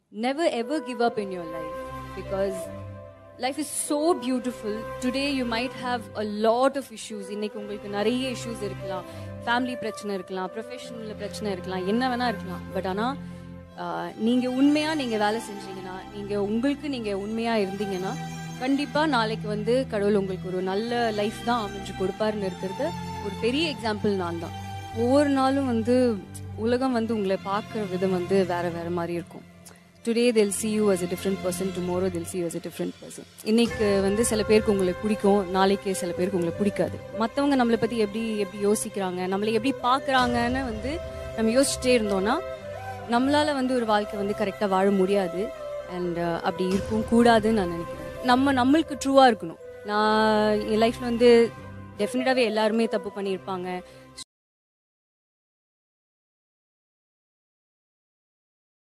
never ever give up in your life because life is so beautiful today you might have a lot of issues இன்னைக்கு உங்களுக்கு நிறைய issues இருக்கலாம் family பிரச்சனை இருக்கலாம் professional பிரச்சனை இருக்கலாம் என்ன வேணா இருக்கலாம் பட் ஆனா ஆஹ், நீங்க உண்மையா நீங்க வேலை செஞ்சீங்கன்னா நீங்க உங்களுக்கு நீங்க உண்மையா இருந்தீங்கன்னா கண்டிப்பா நாளைக்கு வந்து கடவுள் உங்களுக்கு ஒரு நல்ல லைஃப் தான் அமைஞ்சு கொடுப்பாருன்னு இருக்கிறது ஒரு பெரிய எக்ஸாம்பிள் நான் தான் ஒவ்வொரு நாளும் வந்து உலகம் வந்து உங்களை பார்க்குற விதம் வந்து வேற வேற மாதிரி இருக்கும் today they'll see you as a different person tomorrow they'll see you as a different person இன்னைக்கு வந்து சில பேருக்கு உங்களை பிடிக்கும் நாளைக்கு சில பேருக்கு உங்களை பிடிக்காது மற்றவங்க நம்மளை பற்றி எப்படி எப்படி யோசிக்கிறாங்க நம்மளை எப்படி பார்க்குறாங்கன்னு வந்து நம்ம யோசிச்சுட்டே இருந்தோம்னா நம்மளால வந்து ஒரு வாழ்க்கை வந்து கரெக்டாக வாழ முடியாது அண்ட் அப்படி இருக்கும் கூடாதுன்னு நான் நினைக்கிறேன் நம்ம நம்மளுக்கு ட்ரூவாக இருக்கணும் நான் என் லைஃப்பில் வந்து டெஃபினட்டாகவே எல்லாருமே தப்பு பண்ணியிருப்பாங்க